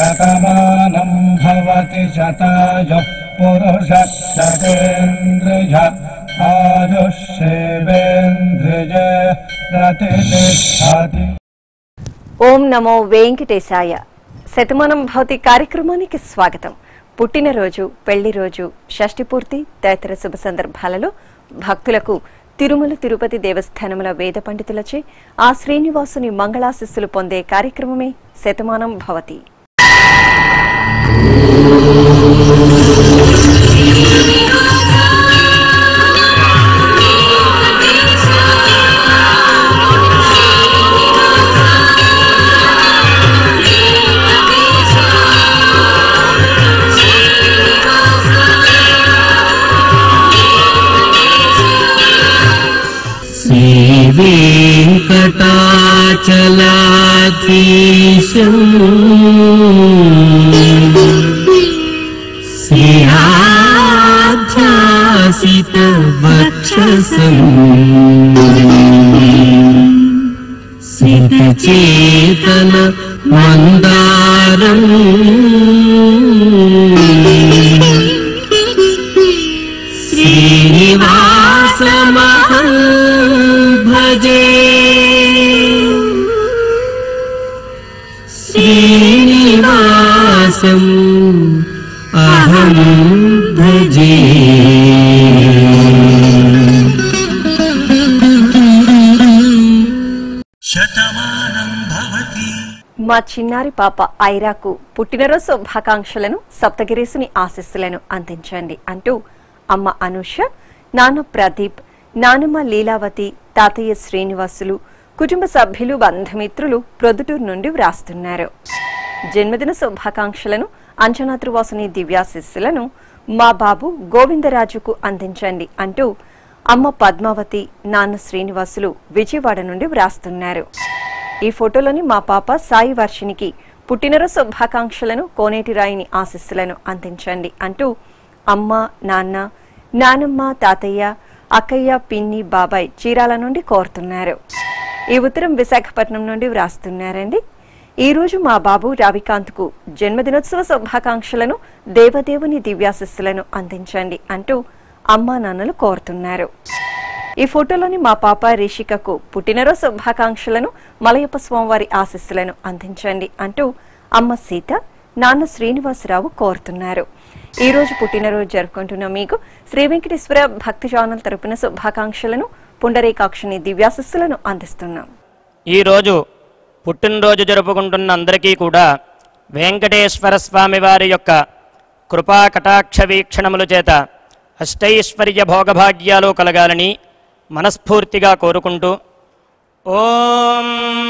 शतमानं भवति शतायुः पुरुषः शतेन्द्रिय आयुष्येवेन्द्रिय प्रतिष्ठति ఓం నమో వెంకటేశాయ శతమానం భౌతి కార్యక్రమానికి స్వాగతం పుట్టినరోజు పెళ్లి రోజు షష్ఠి పూర్తి తదితర శుభ సందర్భాలలో భక్తులకు తిరుమల తిరుపతి దేవస్థానముల వేద పండితులచే ఆ శ్రీనివాసుని మంగళాశిస్సులు పొందే కార్యక్రమమే శతమానం భవతి श्रीवेङ्कटाचलाधीशम् श्रियाध्यासितवक्षसम् सितचेतन मन्दारम् श्रीनिवासमहं भजे श्रीनिवासम् अहं भजे మా చిన్నారి పాప ఐరాకు పుట్టినరోజు శుభాకాంక్షలను సప్తగిరీసుని ఆశీస్సులను అందించండి అంటూ అమ్మ అనూష నాన్న ప్రదీప్ నానమ్మ లీలావతి తాతయ్య శ్రీనివాసులు కుటుంబ సభ్యులు బంధుమిత్రులు ప్రొద్దుటూరు నుండి వ్రాస్తున్నారు జన్మదిన శుభాకాంక్షలను అంజనాద్రివాసుని దివ్యాశిస్సులను మా బాబు గోవిందరాజుకు అందించండి అంటూ అమ్మ పద్మావతి నాన్న శ్రీనివాసులు విజయవాడ నుండి వ్రాస్తున్నారు ఈ ఫోటోలోని మా పాప సాయి వర్షినికి పుట్టినరోజు శుభాకాంక్షలను కోనేటి రాయిని ఆశీస్సులను అందించండి అంటూ అమ్మ నాన్న నానమ్మ తాతయ్య అక్కయ్య పిన్ని బాబాయ్ చీరాల నుండి కోరుతున్నారు ఈ ఉత్తరం విశాఖపట్నం నుండి వ్రాస్తున్నారండి ఈ రోజు మా బాబు రవికాంత్కు జన్మదినోత్సవ శుభాకాంక్షలను దేవదేవుని దివ్యాశిస్సులను అందించండి అంటూ అమ్మా నాన్నలు కోరుతున్నారు ఈ ఫోటోలోని మా పాప రిషికకు పుట్టినరోజు శుభాకాంక్షలను మలయప్ప స్వామివారి ఆశీస్సులను అందించండి అంటూ అమ్మ సీత నాన్న శ్రీనివాసరావు కోరుతున్నారు ఈ రోజు పుట్టినరోజు జరుపుకుంటున్న మీకు శ్రీ వెంకటేశ్వర భక్తి ఛానల్ తరపున శుభాకాంక్షలను పుండరీకాక్షిని దివ్యాశిస్సులను అందిస్తున్నాం ఈరోజు పుట్టినరోజు జరుపుకుంటున్న అందరికీ కూడా వెంకటేశ్వర స్వామి వారి యొక్క కృపా కటాక్ష వీక్షణముల చేత అష్టైశ్వర్య భోగభాగ్యాలు కలగాలని మనస్ఫూర్తిగా కోరుకుంటూ ఓం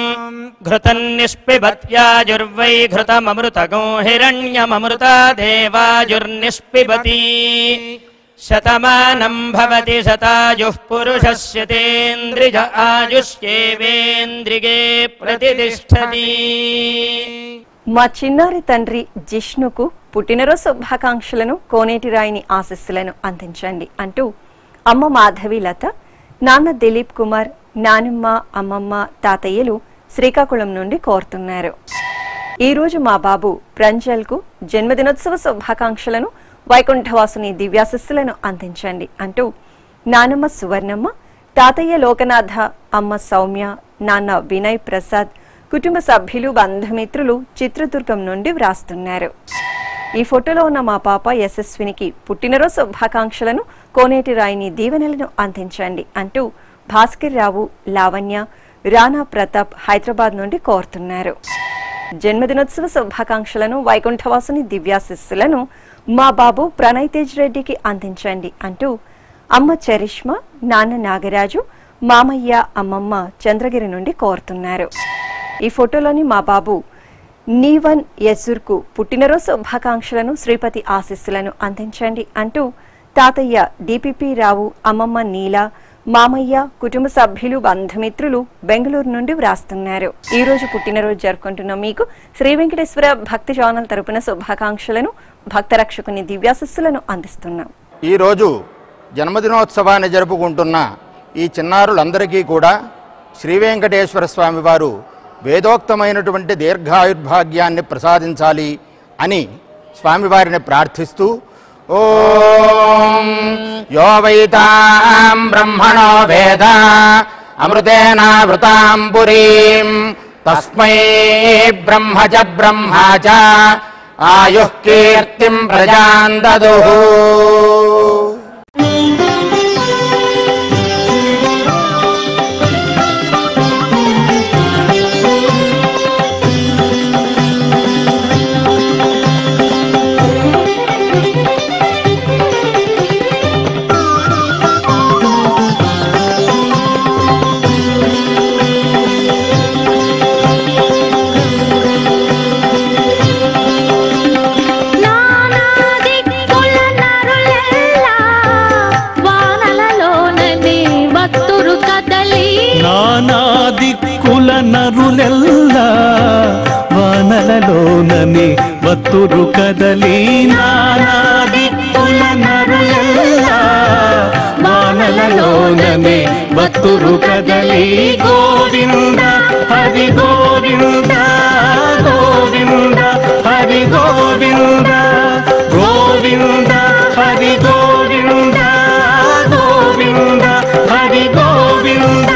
ఘృతన్నిష్పిబత్యాజుర్వై ఘృతమమృతగో హిరణ్యమమృతా దేవాజుర్నిష్పిబతి శతమానం భవతి శతాయుః పురుషస్యతేంద్రియ ఆయుష్యేవేంద్రిగే ప్రతిష్టతి మా చిన్నారి తండ్రి జిష్ణుకు పుట్టినరోజు శుభాకాంక్షలను కోనేటి రాయిని ఆశస్సులను అందించండి అంటూ అమ్మ మాధవి లత నాన్న దిలీప్ కుమార్ నానమ్మ అమ్మమ్మ తాతయ్యలు శ్రీకాకుళం నుండి కోరుతున్నారు ఈ రోజు మా బాబు ప్రంజల్కు జన్మదినోత్సవ శుభాకాంక్షలను వైకుంఠవాసుని దివ్యాశస్సులను అందించండి అంటూ నానమ్మ సువర్ణమ్మ తాతయ్య లోకనాథ అమ్మ సౌమ్య నాన్న వినయ్ ప్రసాద్ కుటుంబ సభ్యులు బంధుమిత్రులు చిత్రదుర్గం నుండి వ్రాస్తున్నారు ఈ ఫోటోలో ఉన్న మా పాప యశస్వినికి పుట్టినరోజు శుభాకాంక్షలను కోనేటి రాయిని దీవెనలను అందించండి అంటూ భాస్కర్ రావు లావణ్య రాణా ప్రతాప్ హైదరాబాద్ నుండి కోరుతున్నారు జన్మదినోత్సవ శుభాకాంక్షలను వైకుంఠవాసుని దివ్యాశిస్సులను మా బాబు ప్రణయ్ తేజ్ రెడ్డికి అందించండి అంటూ అమ్మ చరిష్మా నాన్న నాగరాజు మామయ్య అమ్మమ్మ చంద్రగిరి నుండి కోరుతున్నారు ఈ ఫోటోలోని మా బాబు నీవన్ యజుర్కు పుట్టినరోజు శుభాకాంక్షలను శ్రీపతి ఆశీస్సులను అందించండి అంటూ తాతయ్య డిపిపి రావు అమ్మమ్మ నీల మామయ్య కుటుంబ సభ్యులు బంధుమిత్రులు బెంగళూరు నుండి వ్రాస్తున్నారు ఈ రోజు పుట్టినరోజు జరుపుకుంటున్న మీకు శ్రీ వెంకటేశ్వర భక్తి ఛానల్ తరపున శుభాకాంక్షలను భక్త రక్షకుని దివ్యాశస్సులను అందిస్తున్నాం ఈరోజు జన్మదినోత్సవాన్ని జరుపుకుంటున్న ఈ చిన్నారులందరికీ కూడా శ్రీ వెంకటేశ్వర స్వామి వారు వేదోక్తమైనటువంటి దీర్ఘాయుర్భాగ్యాన్ని ప్రసాదించాలి అని స్వామివారిని ప్రార్థిస్తూ ఓం యో వైతాం బ్రహ్మణో వేద అమృతేనావృతాం పురీం తస్మై బ్రహ్మ చ బ్రహ్మ చ ఆయుః కీర్తిం ప్రజాం దదుః నానాదిక్కుల నరులెల్లా వానలలోనని భక్తురు కదలి నానా దిక్కుల నరులెల్లా వానలలోనని వత్తురు కదలి నానా దిక్కుల నరులెల్లా వానలలోనని వత్తురు కదలి గోవింద హరి గోవింద గోవింద హరి గోవింద గోవింద హరి గోవింద గోవింద హరి గోవింద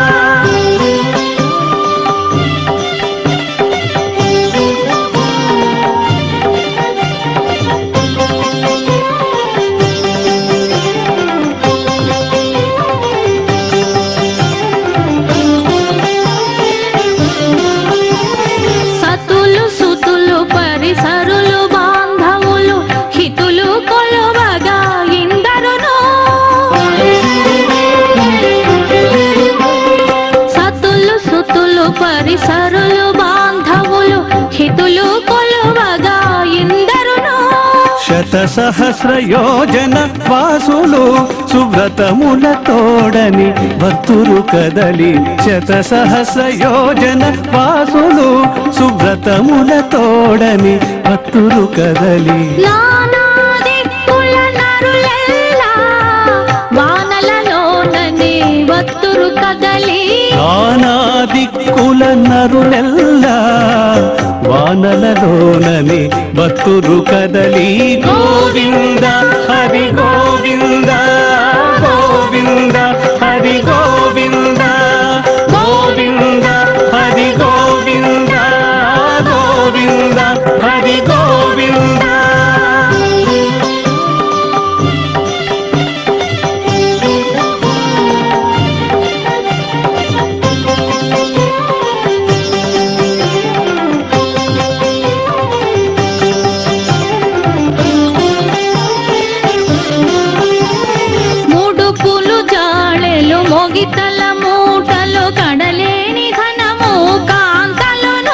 సతులు సుతులు పరిసరులు బాంధవులు హితులు కొలువగా ఇందరును సతులు సుతులు పరిసరులు బాంధవులు హితులు కొలువగా ఇందరును శత సహస్ర యోజన వాసులు సువ్రతముల తోడని భక్తులు కదలి శత సహస్ర యోజన వాసులు సువ్రతముల తోడని భక్తులు కదలి నానాదిక్కుల నరులెల్లా వానలలోనని వత్తురు కదలి నానా దిక్కుల నరులెల్లా వానలలోనని భక్తులు కదలి గోవింద హరి గోవింద గోవింద హరి గోవింద గోవింద హరి గోవింద గోవింద హరి గోవింద ముడుపులు జాళెలు మొగితల మూటలు కడలేని ఘనము కాంతలును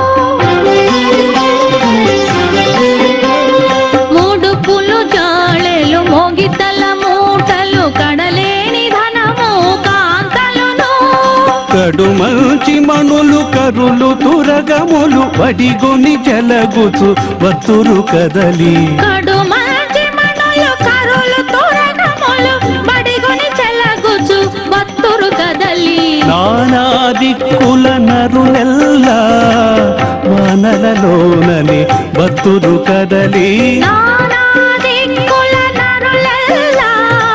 ముడుపులు జాళెలు మొగితల మూటలు కడలేని ధనము కాంతలును కడుమంచి మణులు కరులు తురగములు వడిగొని జలగుచు వత్తురు కదలి కడు మంచి మణులు కరులు తురగములు బడిగొని చెలగుచు వత్తురు కదలి నానా దిక్కుల నరులెల్లా వానలలోనని బత్తురు కదలి నానాదిక్కుల నరులెల్లా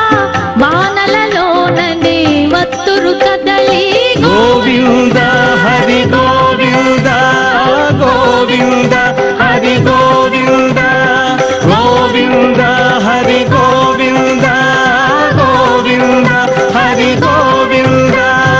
వానలలోనని వత్తురు కదలి గోవింద హరి గోవింద గోవింద హరి గోవింద గోవింద హరి గోవింద గోవింద హరి గోవింద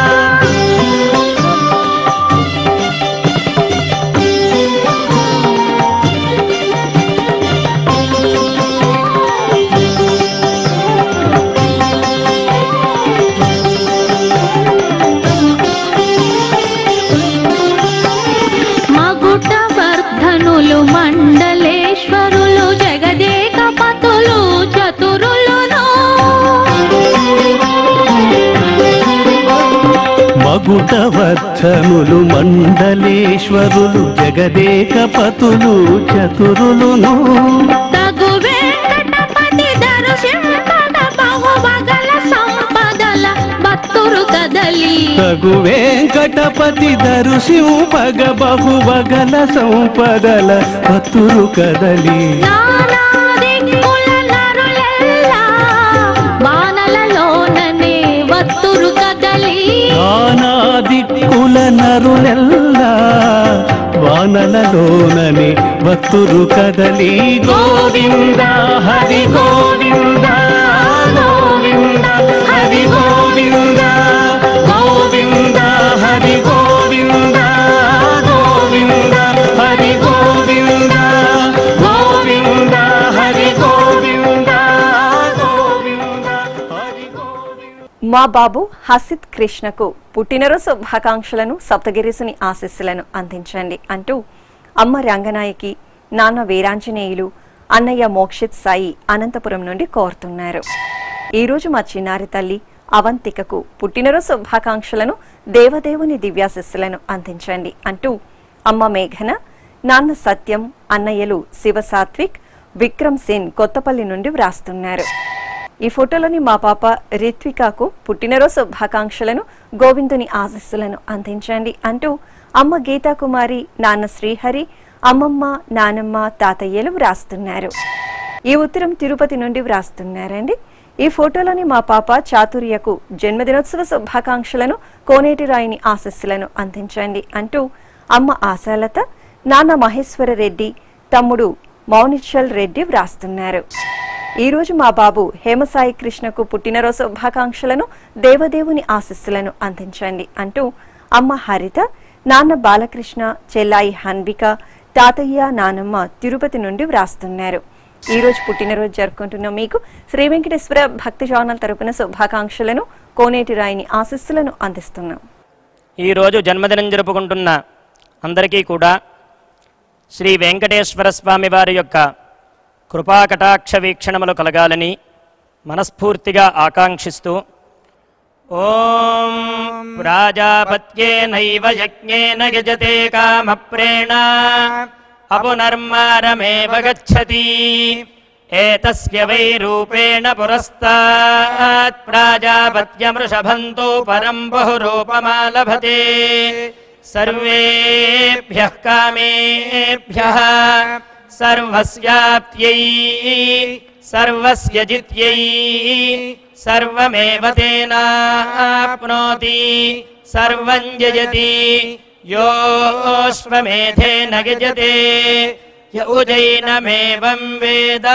మగుట వర్ధనులు మండలేశ్వరులు జగదేక పతులు చతురులును మగుటవర్ధనులు మండలేశ్వరులు జగదేక పతులు చతురులును తగు వెంకటపతి దర్శింపద బహువగల సంపదల భక్తురు కదలి కదలి తగు వెంకటపతి దరుశింపగ బహువగల సంపదల పతురు కదలి నానాదిక్కుల నరులెల్లా వానలలోననే వత్తురు కదలి నానా దిక్కుల నరులెల్లా వానలలోనని వత్తురు కదలి గోవింద హరి గోవింద గోవింద హరి గోవింద గోవింద హరి గోవింద గోవింద హరి గోవింద గోవింద హరి గోవింద గోవింద హరి గోవింద మా బాబు హసిత్ కృష్ణకు పుట్టినరోజు శుభాకాంక్షలను సప్తగిరీసుని ఆశీస్సులను అందించండి అంటూ అమ్మ రంగనాయకి నాన్న వీరాంజనేయులు అన్నయ్య మోక్షిత్ సాయి అనంతపురం నుండి కోరుతున్నారు ఈరోజు మా చిన్నారి తల్లి అవంతికకు పుట్టినరోజు శుభాకాంక్షలను దేవదేవుని దివ్యాశిస్సులను అందించండి అంటూ అమ్మ మేఘన నాన్న సత్యం అన్నయ్యలు శివ సాత్విక్ విక్రమ్ సేన్ కొత్తపల్లి నుండి వ్రాస్తున్నారు ఈ ఫోటోలోని మా పాప రిత్వికాకు పుట్టినరోజు శుభాకాంక్షలను గోవిందుని ఆశస్సులను అందించండి అంటూ అమ్మ గీతా కుమారి నాన్న శ్రీహరి అమ్మమ్మ నానమ్మ తాతయ్యలు వ్రాస్తున్నారు ఈ ఉత్తరం తిరుపతి నుండి వ్రాస్తున్నారండి ఈ ఫోటోలోని మా పాప చాతుర్యకు జన్మదినోత్సవ శుభాకాంక్షలను కోనేటి రాయిని ఆశస్సులను అందించండి అంటూ అమ్మ ఆశాలత నాన్న మహేశ్వర రెడ్డి తమ్ముడు మౌనిచ్చల్ రెడ్డి వ్రాస్తున్నారు ఈ రోజు మా బాబు హేమసాయి కృష్ణకు పుట్టినరోజు శుభాకాంక్షలను దేవదేవుని ఆశస్సులను అందించండి అంటూ అమ్మ హరిత నాన్న బాలకృష్ణ చెల్లాయి హన్విక తాతయ్య నానమ్మ తిరుపతి నుండి వ్రాస్తున్నారు ఈ రోజు పుట్టినరోజు జరుపుకుంటున్న మీకు శ్రీ వెంకటేశ్వర భక్తి ఛానల్ తరపున శుభాకాంక్షలను కోనేటి రాయిని ఆశస్సులను అందిస్తున్నాం ఈరోజు జన్మదినం జరుపుకుంటున్న అందరికీ కూడా శ్రీ వెంకటేశ్వర స్వామి వారి యొక్క కృపాకటాక్ష వీక్షణములు కలగాలని మనస్ఫూర్తిగా ఆకాంక్షిస్తూ ఓం ప్రాజాపత్యేనైవ యజ్ఞేన యజతే కామప్రేణ అపునర్మారమేవ గచ్చతి ఏతస్య వై రూపేణ పురస్తాత్ ప్రాజాపత్యమృషభంతో పరం బహురూపమాలభతే సర్వేభ్యः కామేభ్యः సర్వస్యాప్త్యై సర్వస్య జిత్యై సర్వమేవ తేనాప్నోతి సర్వం జయతి యోశ్వమేధేన గజతే య ఉజైనమేవం వేద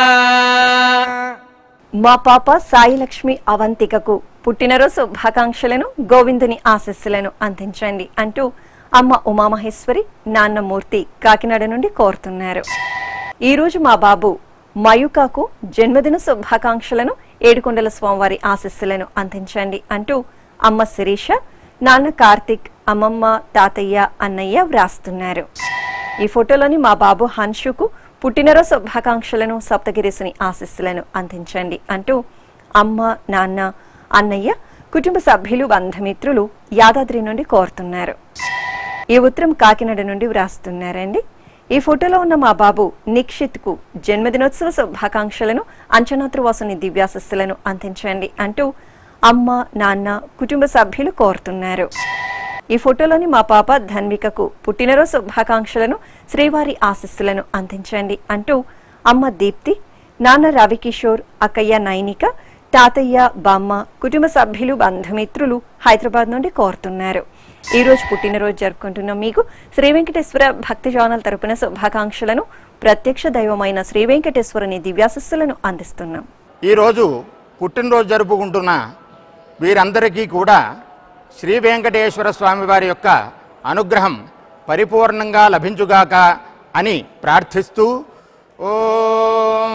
మా పాప సాయి లక్ష్మి అవంతికకు పుట్టినరోజు శుభాకాంక్షలను గోవిందుని ఆశస్సులను అందించండి అంటూ అమ్మ ఉమామహేశ్వరి నాన్న మూర్తి కాకినాడ నుండి కోరుతున్నారు ఈ రోజు మా బాబు మయుకాకు జన్మదిన శుభాకాంక్షలను ఏడుకొండల స్వామివారి ఆశస్సులను అందించండి అంటూ అమ్మ శిరీష నాన్న కార్తిక్ అమ్మమ్మ తాతయ్య అన్నయ్య వ్రాస్తున్నారు ఈ ఫోటోలోని మా బాబు హన్షుకు పుట్టినరోజు శుభాకాంక్షలను సప్తగిరీసుని ఆశస్సులను అందించండి అంటూ అమ్మ నాన్న అన్నయ్య కుటుంబ సభ్యులు బంధుమిత్రులు యాదాద్రి నుండి కోరుతున్నారు ఈ ఉత్తరం కాకినాడ నుండి వ్రాస్తున్నారండి ఈ ఫోటోలో ఉన్న మా బాబు నిక్షిత్ కు జన్మదినోత్సవ శుభాకాంక్షలను అంచనాత్రువాసుని దివ్యాశస్సులను అందించండి అంటూ అమ్మ నాన్న కుటుంబ సభ్యులు కోరుతున్నారు ఈ ఫోటోలోని మా పాప ధన్వికకు పుట్టినరోజు శుభాకాంక్షలను శ్రీవారి ఆశస్సులను అందించండి అంటూ అమ్మ దీప్తి నాన్న రవికిషోర్ అక్కయ్య నైనిక తాతయ్య బామ్మ కుటుంబ సభ్యులు బంధుమిత్రులు హైదరాబాద్ నుండి కోరుతున్నారు ఈ రోజు పుట్టినరోజు జరుపుకుంటున్న మీకు శ్రీ వెంకటేశ్వర భక్తి ఛానల్ తరపున శుభాకాంక్షలను ప్రత్యక్ష దైవమైన శ్రీ వెంకటేశ్వరుని దివ్యాశస్సులను అందిస్తున్నాం ఈరోజు పుట్టినరోజు జరుపుకుంటున్న వీరందరికీ కూడా శ్రీ వెంకటేశ్వర స్వామి వారి యొక్క అనుగ్రహం పరిపూర్ణంగా లభించుగాక అని ప్రార్థిస్తూ ఓం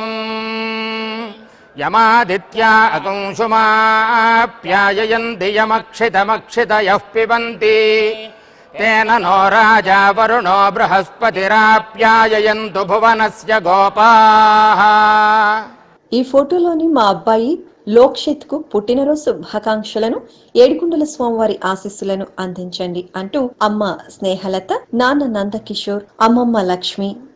యమాదిత్యా అకంశుమాప్యాయయంతి యమక్షితమక్షితయః పిబంతి తేన నో రాజా వరుణో బృహస్పతిరాప్యాయయంతు భువనస్య గోపాః ఈ ఫోటోలోని మా అబ్బాయి లోక్షిత్ కు పుట్టినరోజు శుభాకాంక్షలను ఏడుకుండల స్వామివారి ఆశీస్సులను అందించండి అంటూ అమ్మ స్నేహలత నాన్న నందకిషోర్ అమ్మమ్మ లక్ష్మి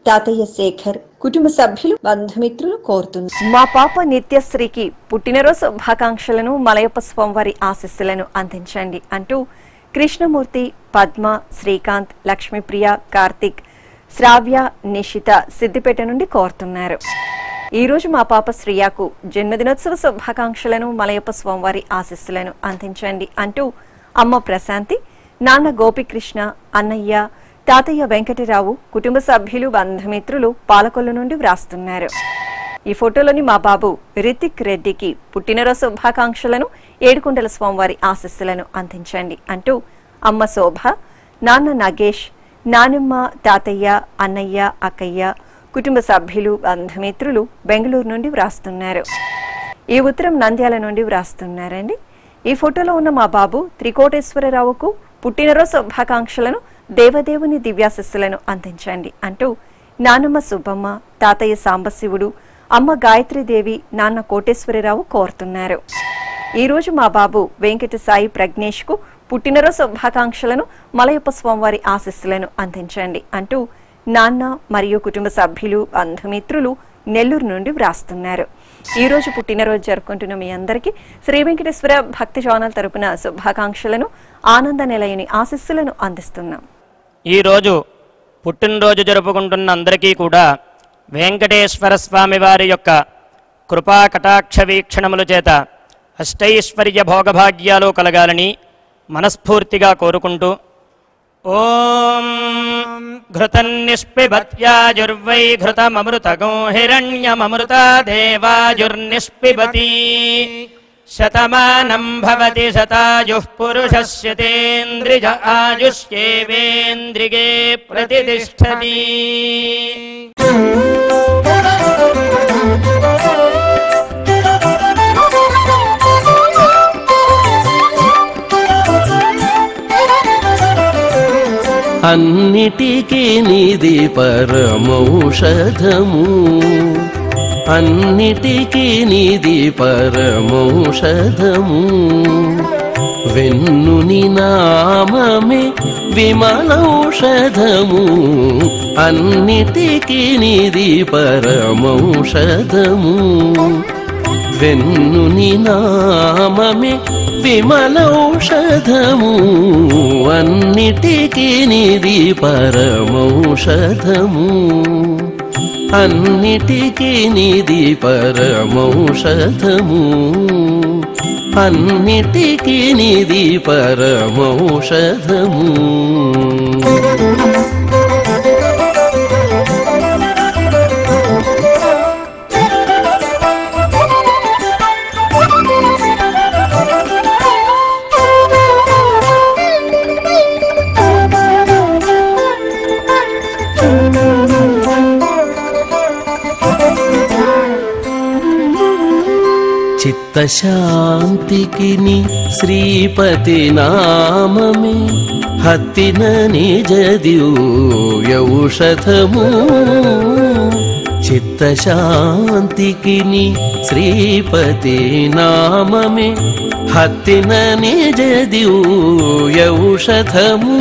తాతయ్య శేఖర్ కుటుంబ సభ్యులు బంధుమిత్రులు కోరుతున్నారు మా పాప నిత్యశ్రీకి పుట్టినరోజు శుభాకాంక్షలను మలయప్ప స్వామివారి ఆశీస్సులను అందించండి అంటూ కృష్ణమూర్తి పద్మ శ్రీకాంత్ లక్ష్మీప్రియ కార్తిక్ శ్రావ్య నిషిత సిద్దిపేట నుండి కోరుతున్నారు ఈ రోజు మా పాప శ్రియకు జన్మదినోత్సవ శుభాకాంక్షలను మలయప్ప స్వామివారి ఆశీస్సులను అందించండి అంటూ అమ్మ ప్రశాంతి నాన్న గోపికృష్ణ అన్నయ్య తాతయ్య వెంకటరావు కుటుంబ సభ్యులు బంధుమిత్రులు పాలకొల్లు నుండి వ్రాస్తున్నారు ఈ ఫోటోలోని మా బాబు రితిక్ రెడ్డికి పుట్టినరోజు శుభాకాంక్షలను ఏడుకొండల స్వామివారి ఆశీస్సులను అందించండి అంటూ అమ్మ శోభ నాన్న నగేష్ నానమ్మ తాతయ్య అన్నయ్య అక్కయ్య కుటుంబ సభ్యులు బంధుమిత్రులు బెంగళూరు నుండి వ్రాస్తున్నారు ఈ ఉత్తరం నంద్యాల నుండి వ్రాస్తున్నారండి ఈ ఫోటోలో ఉన్న మా బాబు త్రికోటేశ్వరరావుకు పుట్టినరోజు శుభాకాంక్షలను దేవదేవుని దివ్యాశస్సులను అందించండి అంటూ నానమ్మ సుబ్బమ్మ తాతయ్య సాంబశివుడు అమ్మ గాయత్రీదేవి నాన్న కోటేశ్వరరావు కోరుతున్నారు ఈ రోజు మా బాబు వెంకట సాయి ప్రజ్ఞేష్ కు పుట్టినరోజు శుభాకాంక్షలను మలయప్ప స్వామివారి ఆశీస్సులను అందించండి అంటూ నాన్న మరియు కుటుంబ సభ్యులు బంధుమిత్రులు నెల్లూరు నుండి వ్రాస్తున్నారు ఈ రోజు పుట్టినరోజు జరుపుకుంటున్న మీ అందరికీ శ్రీ వెంకటేశ్వర భక్తి ఛానల్ తరపున శుభాకాంక్షలను ఆనంద నిలయని ఆశీస్సులను అందిస్తున్నాం ఈరోజు పుట్టినరోజు జరుపుకుంటున్న అందరికీ కూడా వెంకటేశ్వర స్వామి వారి యొక్క కృపా కటాక్ష వీక్షణముల చేత అష్టైశ్వర్య భోగభాగ్యాలు కలగాలని మనస్ఫూర్తిగా కోరుకుంటూ ఓం ఘృతన్నిష్పిబత్యాజుర్వై ఘృతమమృతగో హిరణ్యమమృతా దేవాజుర్నిష్పిబతి శతమానం భవతి శతాయుః పురుషస్య తేంద్రిజ ఆయుష్యేవేంద్రిగే ప్రతిష్టతి అన్నిటికీ నిధి పరమౌషధము అన్నిటికీ నిధి పరమౌషధము వెన్నుని నామమే విమలౌషధము అన్నిటికీ నిధి పరమౌషధము వెన్నుని నామమే విమలౌషధము అన్నిటికీ నిధి పరమౌషధము అన్నిటికీ నిధి పరమౌషధము అన్నిటికీ నిధి పరమౌషధము చిత్తశాంతికి ని శ్రీపతి నామమే హత్తిన నిజ దివ్యౌషధము చిత్తశాంతికి ని శ్రీపతి నామమే హత్తిన నిజ దివ్యౌషధము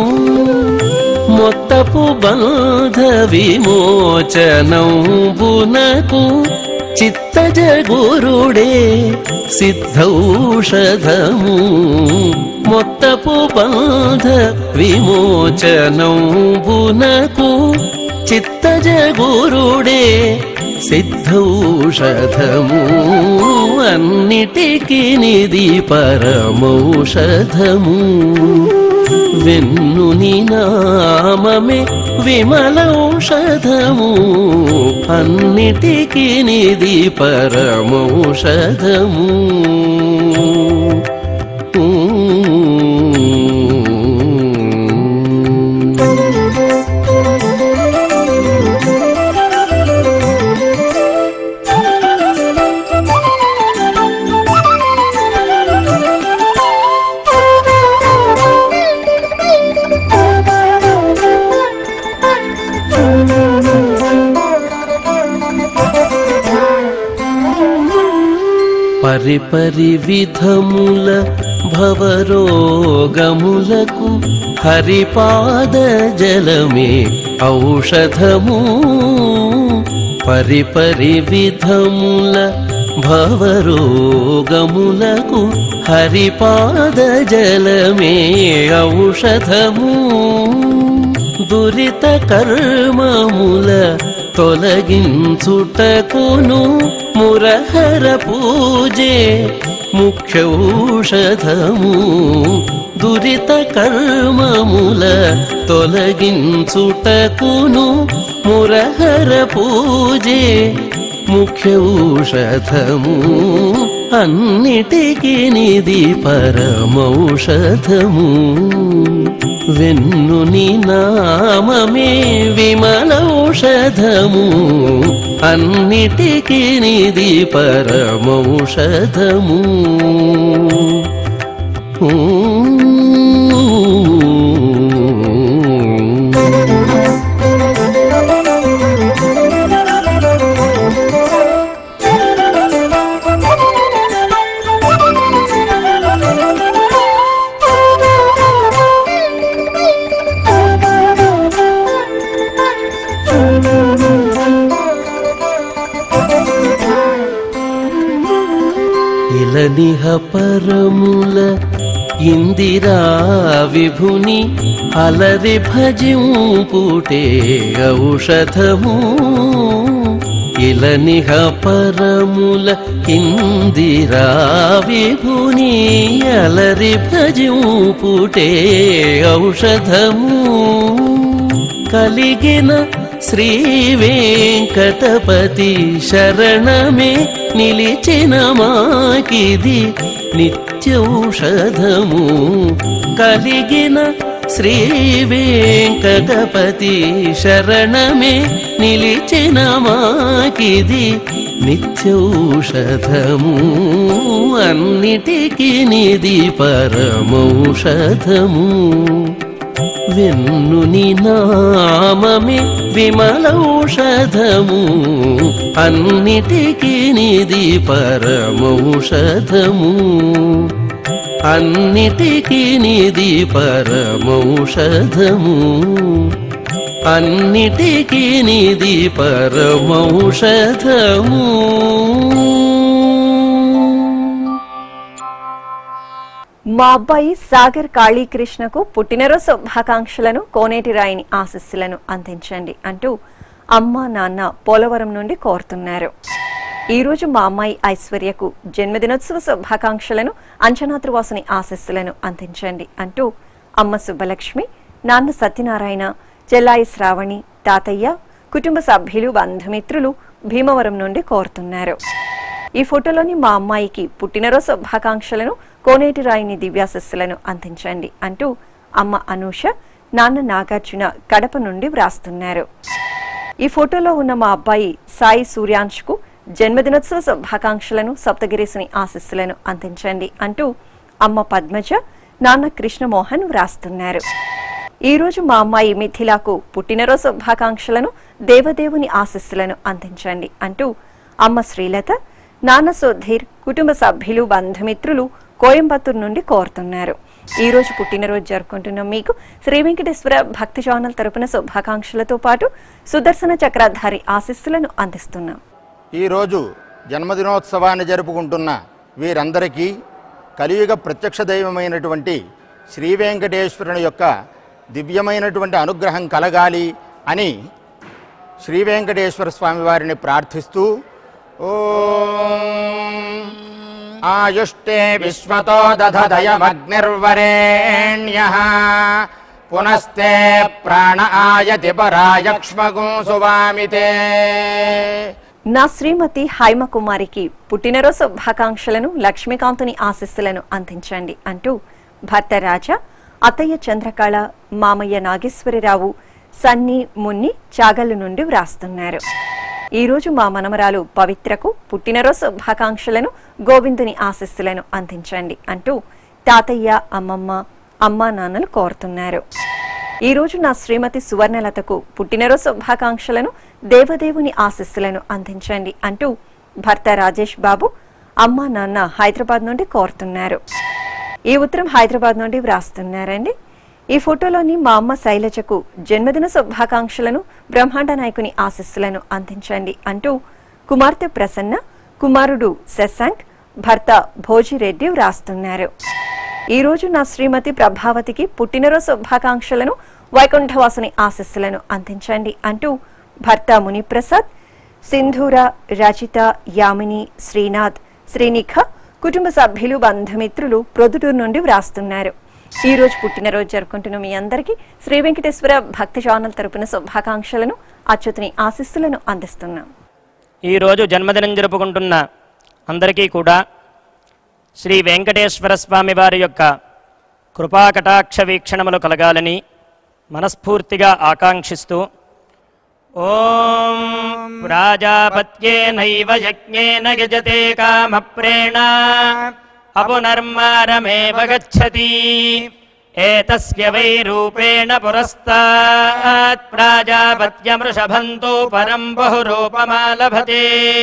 మొత్తపు బంధ విమోచనంబునకు చిత్తజ గురుడే సిద్ధౌషధము మొత్తపు బంధ విమోచనంబునకు చిత్తజ గురుడే సిద్ధౌషధము అన్నిటికీ నిధి పరమౌషధము వెన్నుని నామమే విమలౌషధము అన్నిటికీ నిధి పరమౌషధము పరిపరి విధముల భవరోగములకు హరిపాద జలమే ఔషధము పరిపరి విధముల భవరోగములకు హరిపాద జలమే ఔషధము దురిత కర్మముల తొలగించుటకును మురహర పూజే ముఖ్యౌషధము దురిత కర్మముల తొలగించుటకును మురహర పూజే ముఖ్యౌషధము అన్నిటికీ నిధి పరమౌషధము వెన్నుని నామమే విమలౌషధము అన్నిటికీ నిధి పరమౌషధము ఇలనిహ పరముల ఇందిరా విభుని అలరి భజింపుటే ఔషధము ఇలనిహ పరముల ఇందిరా విభుని అలరి భజింపుటే ఔషధము కలిగిన శ్రీ వెంకటపతి శరణమే నిలిచిన మాకిది నిత్యౌషధము కలిగిన శ్రీ వెంకటపతి శరణమే నిలిచిన మాకిది నిత్యౌషధము అన్నిటికీ నిధి పరమౌషధము వెన్నుని నామమే విమలౌషధము అన్నిటికీ నిధి పరమౌషధము అన్నిటికీ నిధి పరమౌషధము అన్నిటికీ నిధి పరమౌషధము మా అబ్బాయి సాగర్ కాళీకృష్ణకు పుట్టినరోజు శుభాకాంక్షలను కోనేటి రాయిని ఆశస్సులను అందించండి అంటూ అమ్మ నాన్న పోలవరం నుండి కోరుతున్నారు ఈ రోజు మా అమ్మాయి ఐశ్వర్యకు జన్మదినోత్సవ శుభాకాంక్షలను అంచనాద్రివాసుని ఆశస్సులను అందించండి అంటూ అమ్మ సుబ్బలక్ష్మి నాన్న సత్యనారాయణ చెల్లాయి శ్రావణి తాతయ్య కుటుంబ సభ్యులు బంధుమిత్రులు భీమవరం నుండి కోరుతున్నారు ఈ ఫోటోలోని మా అమ్మాయికి పుట్టినరోజు శుభాకాంక్షలను కోనేటి రాయిని దివ్యాశస్సులను అందించండి అంటూ అమ్మ అనూష నాన్న నాగార్జున కడప నుండి వ్రాస్తున్నారు ఈ ఫోటోలో ఉన్న మా అబ్బాయి సాయి సూర్యాంష్కు జన్మదినోత్సవ శుభాకాంక్షలను సప్తగిరీసుని ఆశస్సులను అందించండి అంటూ అమ్మ పద్మజ నాన్న కృష్ణమోహన్ వ్రాస్తున్నారు ఈ రోజు మా అమ్మాయి మిథిలాకు పుట్టినరోజు శుభాకాంక్షలను దేవదేవుని ఆశస్సులను అందించండి అంటూ అమ్మ శ్రీలత నాన్న సుధీర్ కుటుంబ సభ్యులు బంధుమిత్రులు కోయంబత్తూరు నుండి కోరుతున్నారు ఈ రోజు పుట్టినరోజు జరుపుకుంటున్న మీకు శ్రీ వెంకటేశ్వర భక్తి ఛానల్ తరపున శుభాకాంక్షలతో పాటు సుదర్శన చక్రధారి ఆశీస్సులను అందిస్తున్నాం ఈరోజు జన్మదినోత్సవాన్ని జరుపుకుంటున్న వీరందరికీ కలియుగ ప్రత్యక్ష దైవమైనటువంటి శ్రీ వెంకటేశ్వరుని యొక్క దివ్యమైనటువంటి అనుగ్రహం కలగాలి అని శ్రీ వెంకటేశ్వర స్వామి వారిని ప్రార్థిస్తూ ఓం ఆయుష్టే విశ్వతో దధదయమగ్నిర్వరేణ్య పునస్తే ప్రాణ ఆయతి పరాయక్ష్మగుం సువామితే నా శ్రీమతి హైమకుమారికి పుట్టినరోజు శుభాకాంక్షలను లక్ష్మీకాంతుని ఆశీస్సులను అందించండి అంటూ భర్త రాజా అత్తయ్య చంద్రకళ మామయ్య నాగేశ్వరరావు సన్ని మున్ని చాగల్లు నుండి వ్రాస్తున్నారు ఈ రోజు మా మనమరాలు పవిత్రకు పుట్టినరోజు శుభాకాంక్షలను గోవిందుని ఆశీస్సులను అందించండి అంటూ తాతయ్య అమ్మమ్మ అమ్మా నాన్నలు కోరుతున్నారు ఈ రోజు నా శ్రీమతి సువర్ణలతకు పుట్టినరోజు శుభాకాంక్షలను దేవదేవుని ఆశీస్సులను అందించండి అంటూ భర్త రాజేష్ బాబు అమ్మా నాన్న హైదరాబాద్ నుండి కోరుతున్నారు ఈ ఉత్తరం హైదరాబాద్ నుండి వ్రాస్తున్నారండి ఈ ఫోటోలోని మా అమ్మ శైలజకు జన్మదిన శుభాకాంక్షలను బ్రహ్మాండ నాయకుని ఆశస్సులను అందించండి అంటూ కుమార్తె ప్రసన్న కుమారుడు శశాంక్ భర్త భోజిరెడ్డి వ్రాస్తున్నారు ఈ రోజు నా శ్రీమతి ప్రభావతికి పుట్టినరోజు శుభాకాంక్షలను వైకుంఠవాసుని ఆశస్సులను అందించండి అంటూ భర్త మునిప్రసాద్ సింధూర రచిత యామిని శ్రీనాథ్ శ్రీనిఖ కుటుంబ సభ్యులు బంధుమిత్రులు ప్రొద్దుటూరు నుండి వ్రాస్తున్నారు ఈ రోజు పుట్టినరోజు జరుపుకుంటున్న మీ అందరికీ శ్రీ వెంకటేశ్వర భక్తి ఛానల్ తరపున శుభాకాంక్షలను అచ్యుతుని ఆశీస్సులను అందిస్తున్నాం ఈరోజు జన్మదినం జరుపుకుంటున్న అందరికీ కూడా శ్రీ వెంకటేశ్వర స్వామి వారి యొక్క కృపాకటాక్ష వీక్షణములు కలగాలని మనస్ఫూర్తిగా ఆకాంక్షిస్తూ ఓం ప్రాజాపత్యేనైవ యజ్ఞేన యజతే కామప్రేణ అపునర్మారమేవ గచ్చతి ఏతస్య వై రూపేణ పురస్తాత్ ప్రాజాపత్యమృషభంతో పరం బహురూపమాలభతే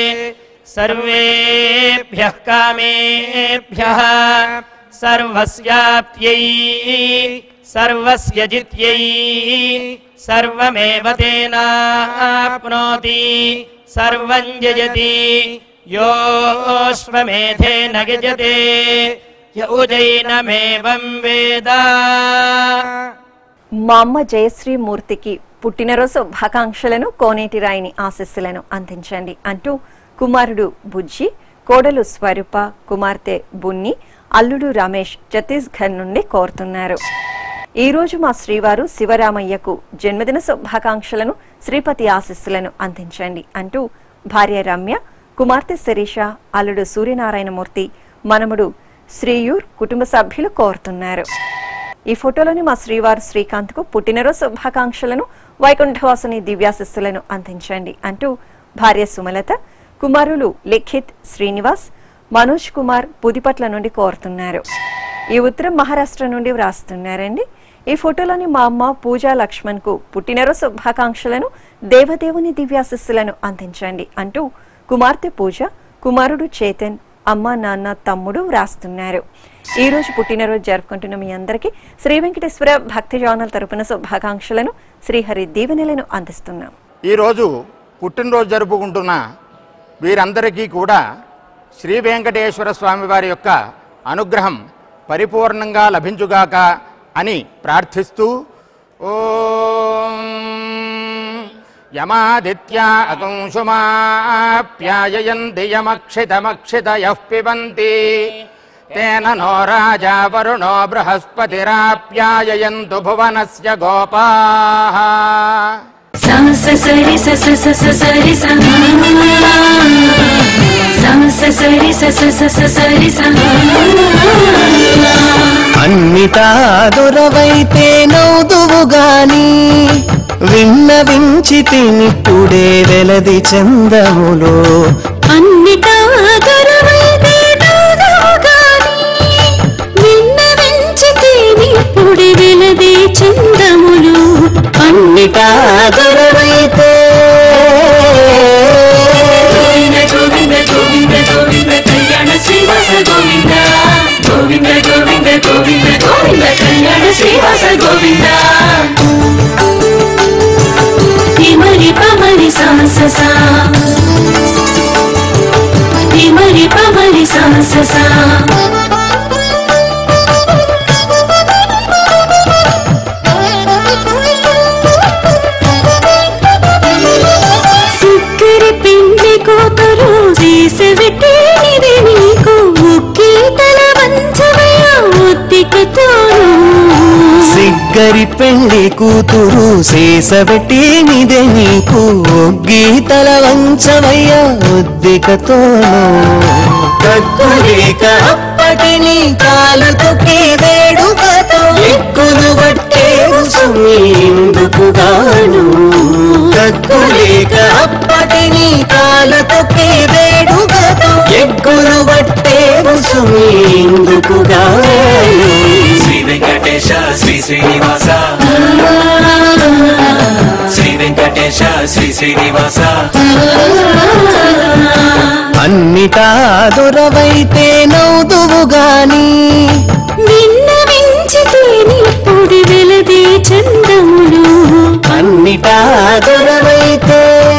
సర్వేభ్యః కామేభ్యः సర్వస్యాప్త్యై సర్వస్య జిత్యై సర్వమేవ తేనాప్నోతి సర్వం జయతి యోశ్వమేధేన గజతే యౌజైనమేవం వేద మా అమ్మ జయశ్రీ మూర్తికి పుట్టినరోజు శుభాకాంక్షలను కోనేటి రాయిని ఆశస్సులను అందించండి అంటూ కుమారుడు బుజ్జి కోడలు స్వరూప కుమార్తె బున్ని అల్లుడు రమేష్ ఛత్తీస్గఢ్ నుండి కోరుతున్నారు ఈ రోజు మా శ్రీవారు శివరామయ్యకు జన్మదిన శుభాకాంక్షలను శ్రీపతి ఆశస్సులను అందించండి అంటూ భార్య రమ్య కుమార్తె శిరీష అల్లుడు సూర్యనారాయణమూర్తి మనముడు శ్రీయూర్ కుటుంబ సభ్యులు కోరుతున్నారు ఈ ఫోటోలోని మా శ్రీవారు శ్రీకాంత్ కు పుట్టినరోజు శుభాకాంక్షలను వైకుంఠవాసుని దివ్యాశిస్సులను అందించండి అంటూ భార్య సుమలత కుమారులు లిఖిత్ శ్రీనివాస్ మనోజ్ కుమార్ పుదిపట్ల నుండి కోరుతున్నారు ఈ ఉత్తరం మహారాష్ట్ర నుండి వ్రాస్తున్నారండి ఈ ఫోటోలోని మా అమ్మ పూజా లక్ష్మణ్ కు పుట్టినరోజు శుభాకాంక్షలను దేవదేవుని దివ్యాశిస్సులను అందించండి అంటూ కుమార్తె పూజ కుమారుడు చేతన్ అమ్మ నాన్న తమ్ముడు వ్రాస్తున్నారు ఈ రోజు పుట్టినరోజు జరుపుకుంటున్న మీ అందరికీ శ్రీ వెంకటేశ్వర భక్తి జోనల్ తరపున శుభాకాంక్షలను శ్రీహరి దీవెనలను అందిస్తున్నాం ఈరోజు పుట్టినరోజు జరుపుకుంటున్న వీరందరికీ కూడా శ్రీ వెంకటేశ్వర స్వామి వారి యొక్క అనుగ్రహం పరిపూర్ణంగా లభించుగాక అని ప్రార్థిస్తూ ఓం యమాదిత్యా అకంశుమాప్యాయయంతి యమక్షితమక్షితయః పిబంతి తేన నో రాజా వరుణో బృహస్పతిరాప్యాయయంతు భువనస్య గోపాः सा स सरि स स स स सरि स सा स सरि स स स स सरि स అన్నిటా దొరవైతే నౌదువు గాని విన్నవించి తినిప్పుడే వెలది చందములో అన్నిటా దొరవైతే నవ్వుదువు గాని, విన్నవించితే నిప్పుడి వెలదే చందములు అన్నిటా దొరవైతే గోవింద గోవింద గోవింద గోవింద కళ్యాణ శ్రీవాస గోవింద గోవింద గోవింద గోవింద గోవింద కళ్యాణ శ్రీవాస గోవింద తిమరి పమరి సాస సా తిమరి పమరి సాస సా సిక్కరి పిండి కోతరు సీసవిటేనిది నీకు ఉక్కి తల వంచమయ ఒత్తికతోను సిగ్గరి పెళ్లి కూతురు శేసబెట్టినిదే నీకు గీతల వంచమయ్య ఉద్దికతోను కక్కులేక అప్పటి నీ కాలు తొక్కి వేడుకతో ఎక్కులు పట్టే ఎందుకుగాను కక్కులేక అప్పటి నీ కాలు తొక్కి వేడుకతో ఎక్కులు పట్టే ఎందుకుగాను శ్రీ వెంకటేశ శ్రీ శ్రీనివాస శ్రీ వెంకటేశ శ్రీ శ్రీనివాస అన్నిటా దొరవైతే నౌదువు గాని విన్నవించితేని పొడి వెలది చందములు అన్నిటా దొరవైతే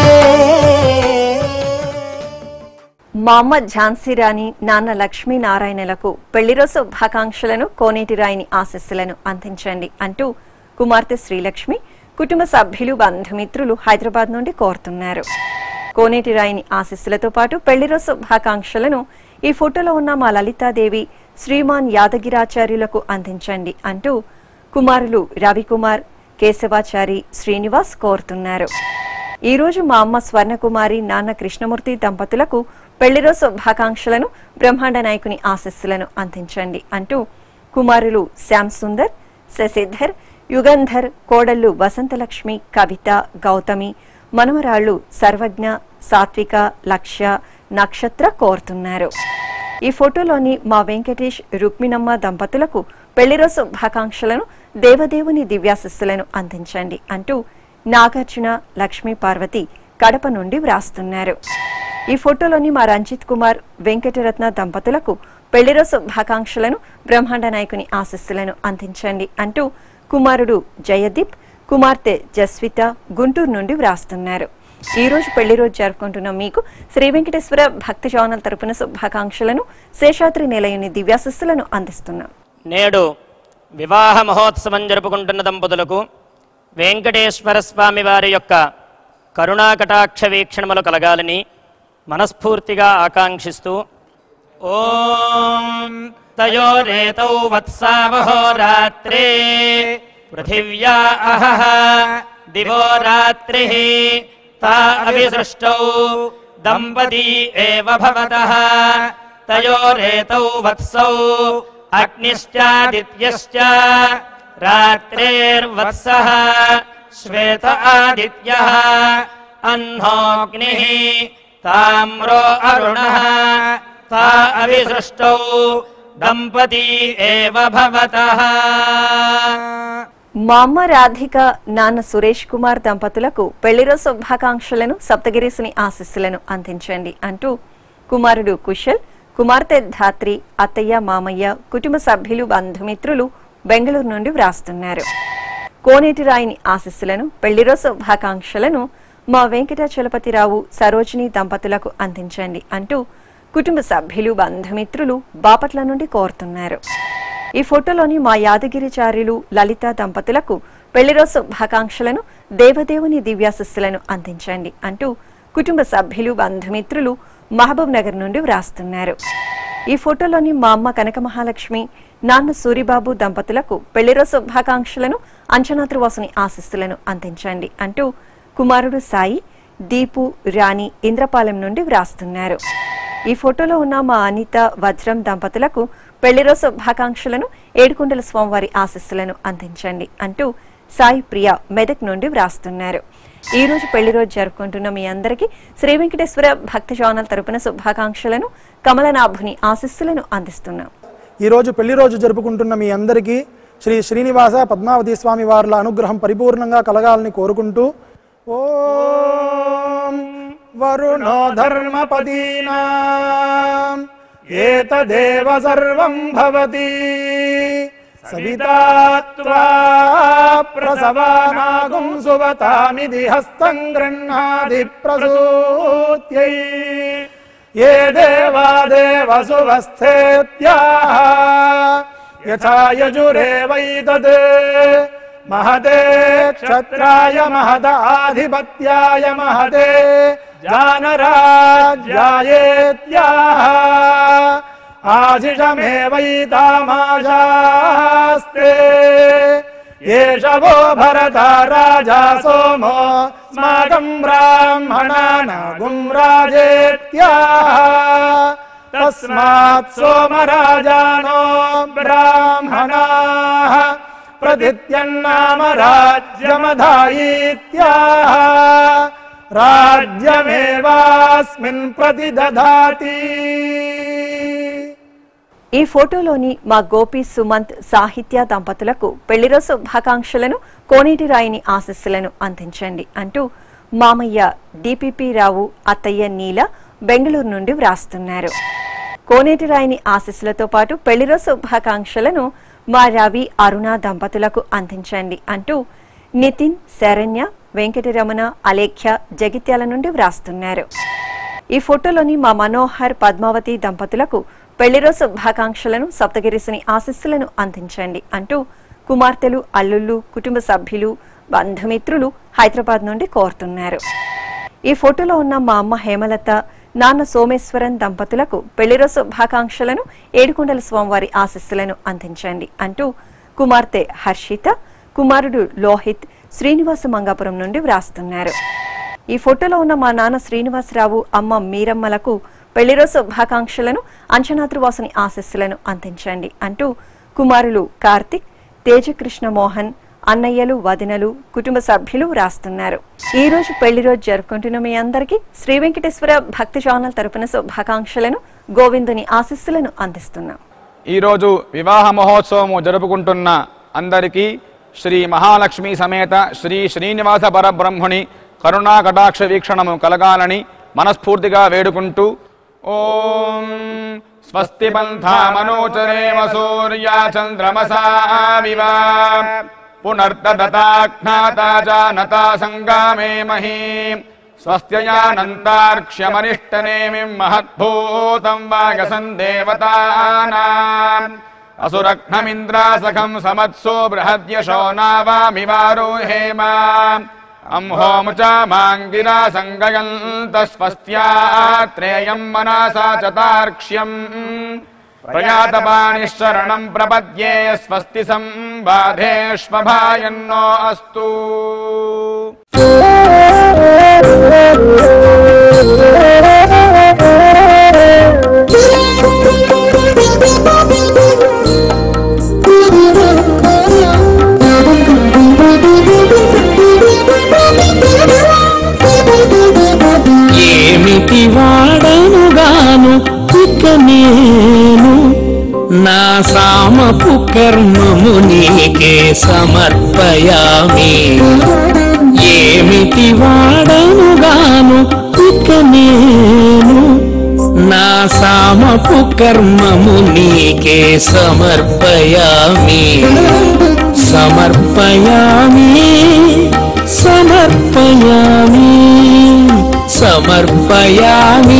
మా అమ్మ ఝాన్సీ రాణి నాన్న లక్ష్మీనారాయణలకు పెళ్లిరోజు శుభాకాంక్షలను కోనేటి రాయిని ఆశస్సులను అందించండి అంటూ కుమార్తె శ్రీలక్ష్మి కుటుంబ సభ్యులు బంధుమిత్రులు హైదరాబాద్ నుండి కోరుతున్నారు కోనేటి రాయిని ఆశస్సులతో పాటు పెళ్లిరోజు శుభాకాంక్షలను ఈ ఫోటోలో ఉన్న మా లలితాదేవి శ్రీమాన్ యాదగిరాచార్యులకు అందించండి అంటూ కుమారులు రవికుమార్ కేశవాచారి శ్రీనివాస్ కోరుతున్నారు ఈ రోజు మా అమ్మ స్వర్ణకుమారి నాన్న కృష్ణమూర్తి దంపతులకు పెళ్లిరోజు శుభాకాంక్షలను బ్రహ్మాండ నాయకుని ఆశస్సులను అందించండి అంటూ కుమారులు శ్యామ్ సుందర్ శశిధర్ యుగంధర్ కోడళ్లు వసంతలక్ష్మి కవిత గౌతమి మనవరాళ్లు సర్వజ్ఞ సాత్విక లక్ష్య నక్షత్ర కోరుతున్నారు ఈ ఫోటోలోని మా వెంకటేష్ రుక్మిణమ్మ దంపతులకు పెళ్లిరోజు శుభాకాంక్షలను దేవదేవుని దివ్యాశస్సులను అందించండి అంటూ నాగార్జున లక్ష్మీ పార్వతి కడప నుండి వ్రాస్తున్నారు ఈ ఫోటోలోని మా రంజిత్ కుమార్ వెంకటరత్న దంపతులకు పెళ్లిరోజు శుభాకాంక్షలను బ్రహ్మాండ నాయకుని ఆశస్సులను అందించండి అంటూ కుమారుడు జయదీప్ కుమార్తె జస్విత గుంటూరు నుండి వ్రాస్తున్నారు ఈ రోజు పెళ్లి రోజు జరుపుకుంటున్న మీకు శ్రీ వెంకటేశ్వర భక్తి ఛానల్ తరపున శుభాకాంక్షలను శేషాద్రి నిలయుని దివ్యాశస్సులను అందిస్తున్నాం నేడు వివాహ మహోత్సవం జరుపుకుంటున్న దంపతులకు వెంకటేశ్వర స్వామి వారి యొక్క కరుణాకటాక్ష వీక్షణములు కలగాలని మనస్ఫూర్తిగా ఆకాంక్షిస్తూ ఓం తయోరేతౌ వత్సావహో రాత్రే పృథివ్యా అహః దివో రాత్రిः తా అవిసృష్టౌ దంపతీ ఏవ భవతः తయోరేతౌ వత్సౌ అగ్నిశ్చాదిత్యశ్చ రాత్రేర్వత్సः శ్వేత ఆదిత్యः అహ్నోऽగ్నిः తామ్రో అరుణः తా అవిసృష్టౌ దంపతీ ఏవ భవతः మా అమ్మ రాధిక నాన్న సురేష్ కుమార్ దంపతులకు పెళ్లిరోజు శుభాకాంక్షలను సప్తగిరీసుని ఆశస్సులను అందించండి అంటూ కుమారుడు కుశల్ కుమార్తె ధాత్రి అత్తయ్య మామయ్య కుటుంబ సభ్యులు బంధుమిత్రులు బెంగళూరు నుండి వ్రాస్తున్నారు కోనేటి రాయిని ఆశస్సులను పెళ్లిరోజు శుభాకాంక్షలను మా వెంకటాచలపతిరావు సరోజిని దంపతులకు అందించండి అంటూ కుటుంబ సభ్యులు బంధుమిత్రులు బాపట్ల నుండి కోరుతున్నారు ఈ ఫోటోలోని మా యాదగిరిచార్యులు లలిత దంపతులకు పెళ్లిరోజు శుభాకాంక్షలను దేవదేవుని దివ్యాశస్సులను అందించండి అంటూ కుటుంబ సభ్యులు బంధుమిత్రులు మహబూబ్ నగర్ నుండి వ్రాస్తున్నారు ఈ ఫోటోలోని మా అమ్మ కనక మహాలక్ష్మి నాన్న సూరిబాబు దంపతులకు పెళ్లిరోజు శుభాకాంక్షలను అంచనాద్రివాసుని ఆశస్సులను అందించండి అంటూ కుమారుడు సాయి దీపు రాణి ఇంద్రపాలెం నుండి వ్రాస్తున్నారు ఈ ఫోటోలో ఉన్న మా అనిత వజ్రం దంపతులకు పెళ్లిరోజు శుభాకాంక్షలను ఏడుకొండల స్వామివారి ఆశస్సులను అందించండి అంటూ సాయి ప్రియ మెదక్ నుండి వ్రాస్తున్నారు ఈ రోజు పెళ్లి రోజు జరుపుకుంటున్న మీ అందరికీ శ్రీ వెంకటేశ్వర భక్తి ఛానల్ తరపున శుభాకాంక్షలను కమలనాభుని ఆశస్సులను అందిస్తున్నాం ఈరోజు పెళ్లి రోజు జరుపుకుంటున్న మీ అందరికీ శ్రీ శ్రీనివాస పద్మావతి స్వామి వార్ల అనుగ్రహం పరిపూర్ణంగా కలగాలని కోరుకుంటూ ఓం వరుణో ధర్మపదీనా ఏతదేవ సర్వం భవతి సవితాత్వా ప్రసవానాగుం సువతామిది హస్తం గృహ్ణాది ప్రసూత్యై ये देवा देवसुवस्थेत्याः यथा यजुरेवैतत् महते क्षत्राय महदाधिपत्याय महते जानराज्यायेत्याः आशिषमेवैतामाशास्ते एष वो भरता राजा सोमो स्माकम् ब्राह्मणानागुम् राजेत्याः तस्मात् सोमराजानो ब्राह्मणाः प्रदित्यन्नाम राज्यमधायीत्याः राज्यमेवास्मिन् प्रतिदधाति ఈ ఫోటోలోని మా గోపి సుమంత్ సాహిత్య దంపతులకు పెళ్లిరోజు శుభాకాంక్షలను కోనేటి రాయిని ఆశస్సులను అందించండి అంటూ మామయ్య డిపిపి రావు అత్తయ్య నీల బెంగళూరు నుండి వ్రాస్తున్నారు కోనేటి రాయిని ఆశీస్సులతో పాటు పెళ్లిరోజు శుభాకాంక్షలను మా రవి అరుణ దంపతులకు అందించండి అంటూ నితిన్ శరణ్య వెంకటరమణ అలేఖ్య జగిత్యాల నుండి వ్రాస్తున్నారు ఈ ఫోటోలోని మా మనోహర్ పద్మావతి దంపతులకు పెళ్లిరోజు శుభాకాంక్షలను సప్తగిరిసుని ఆశీస్సులను అందించండి అంటూ కుమార్తెలు అల్లుళ్ళు కుటుంబ సభ్యులు బంధుమిత్రులు హైదరాబాద్ నుండి కోరుతున్నారు ఈ ఫోటోలో ఉన్న మా అమ్మ హేమలత నాన్న సోమేశ్వరన్ దంపతులకు పెళ్లిరోజు శుభాకాంక్షలను ఏడుకొండల స్వామివారి ఆశీస్సులను అందించండి అంటూ కుమార్తె హర్షిత కుమారుడు లోహిత్ శ్రీనివాస మంగాపురం నుండి వ్రాస్తున్నారు ఈ ఫోటోలో ఉన్న మా నాన్న శ్రీనివాసరావు అమ్మ మీరమ్మలకు పెళ్లిరోజు శుభాకాంక్షలను అంచనాద్రువాసుని ఆశీస్సులను అందించండి అంటూ కుమారులు కార్తిక్ తేజకృష్ణ మోహన్ అన్నయ్యలు వదినలు కుటుంబ సభ్యులు వ్రాస్తున్నారు ఈ రోజు పెళ్లి రోజు జరుపుకుంటున్న మీ అందరికీ శ్రీ వెంకటేశ్వర భక్తి ఛానల్ తరపున శుభాకాంక్షలను గోవిందుని ఆశీస్సులను అందిస్తున్నాం ఈరోజు వివాహ మహోత్సవము జరుపుకుంటున్న అందరికీ శ్రీ మహాలక్ష్మి సమేత శ్రీ శ్రీనివాస పరబ్రహ్ముని కరుణా కటాక్ష వీక్షణము కలగాలని మనస్ఫూర్తిగా వేడుకుంటూ ఓం స్వస్తి పంథా మనోచరేమ సూర్యా చంద్రమసావివ పునర్దతాజ్ఞాతా జానతా సంగామే మహీ స్వస్త్యయానంతార్క్ష్యమనిష్టనేమిం మహద్భూతం వాగసన్ దేవతానాం అసురఘ్నమింద్రాసఖం సమత్సో బృహద్యశో నావామివారోహేమ అంహోముచా మాంగిరా సంగయంతస్వస్త్యాత్రేయం మనసా చతార్క్ష్యం ప్రయాతపాణిశరణం ప్రపద్యే స్వస్తి సంబాధేష్వభాయన్నో అస్తు ఏమిటి వాడనుగాను ఇక నేను నా సామపు కర్మము నీకే సమర్పయామి ఏమిటి వాడనుగాను ఇక నేను నా సామపు కర్మము నీకే సమర్పయామి సమర్పయామి సమర్పయామి సమర్పయామి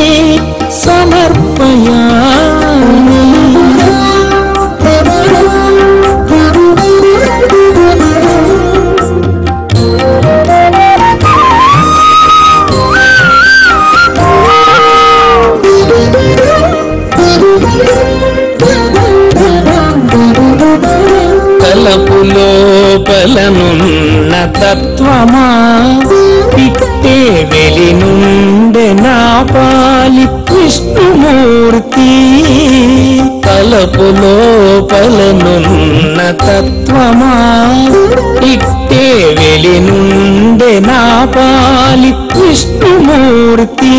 తలపు లోపలనున్న తత్వమా ఇట్టే వెలి నుండి నా పాలి విష్ణుమూర్తి తలపు లోపలనున్న తత్వమా ఇట్టే వెలి నుండి నా పాలి విష్ణుమూర్తి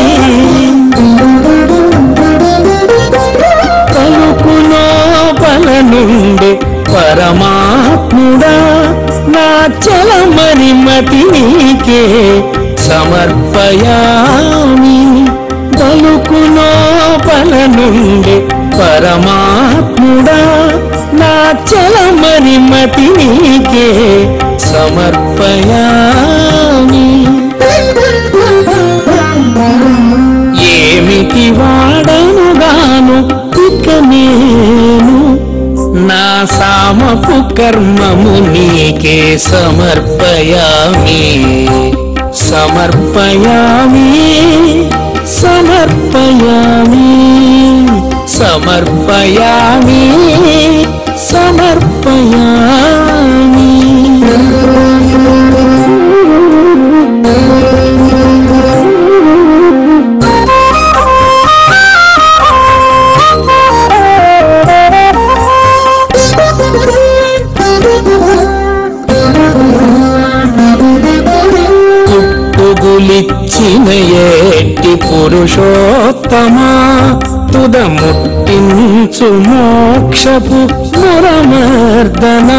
తలుపు లోపల నుండి పరమాత్ముడా నా చలమని మతి నీకే సమర్పయామి తలుపు లోపల నుండి పరమాత్ముడా నా చలమని మతి నీకే సమర్పయామి ఏమిటి వాడనుగాను ఇక నేను నా సామపు కర్మము నీకే సమర్పయామి సమర్పయామి సమర్పయామి సమర్పయామి పుట్టుగులిచ్చిన ఏటి పురుషోత్తమా తుదముట్టించు మోక్షపు మురమర్దనా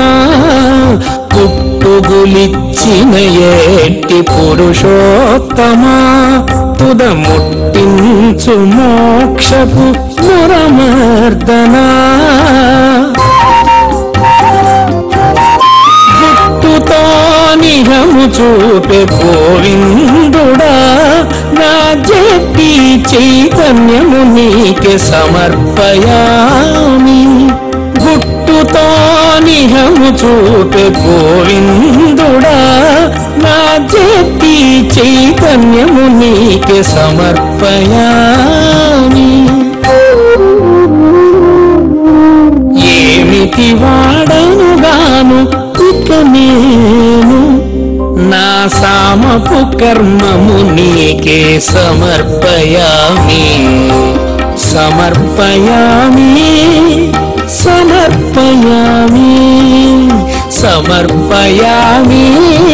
పుట్టుగులిచ్చిన ఏటి పురుషోత్తమా ముప్పుద ముట్టించు మోక్షపు మురమర్దనా గుట్టుతో నిహము చూపే గోవిందుడా నా జపి చైతన్యము నీకే సమర్పయామి గుట్టుతో నిహము చూపే గోవిందుడా నా జపి చైతన్యము నీకే సమర్పయామి ఏమిటి వాడనుగాను ఇక నేను నా సామపు కర్మము నీకే సమర్పయామి సమర్పయామి సమర్పయామి సమర్పయామి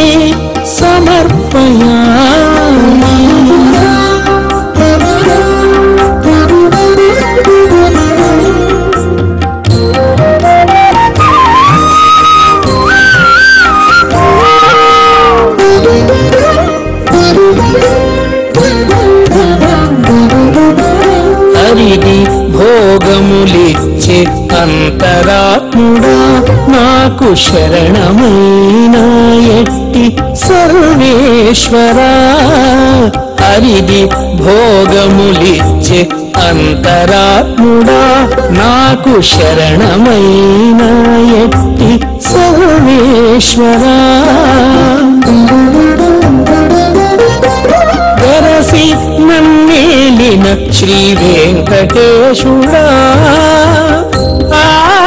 సమర్పయామి హరిది భోగములిచ్చే అంతరాత్ముడా నాకు శరణమైన ఎట్టి సర్వేశ్వరా హరిది భోగములిచ్చే అంతరాత్ముడా నాకు శరణమైన ఎట్టి సర్వేశ్వరా వెరసి నన్నేలిన శ్రీ వెంకటేశుడా ఆ,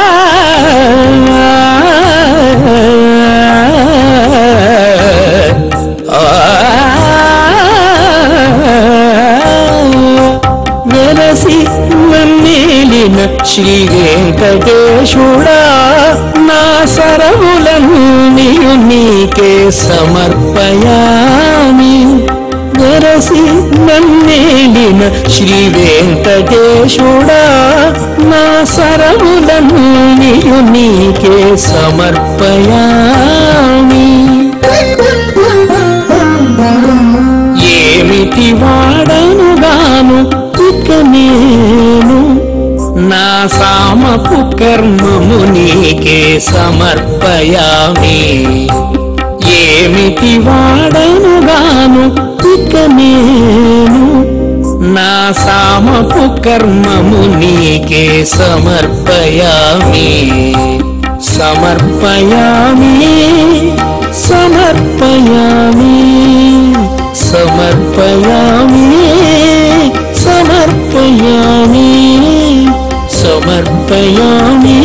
వెరసి నన్నేలిన శ్రీ వెంకటేశుడా నా సరవులన్నీయు నీకే సమర్పయామి వెరసి నన్నేలిన శ్రీ వెంకటేశుడా నా సరవులన్నీయు నీకే సమర్పయామి ఏమిటి వాడనుగాను ఇక నేను నా సామపు కర్మము నీకే సమర్పయామి ఏమిటి వాడనుగాను ఇక నేను నా సామపు కర్మము నీకే సమర్పయామి సమర్పయామి సమర్పయామి సమర్పయామి సమర్పయామి సమర్పయామి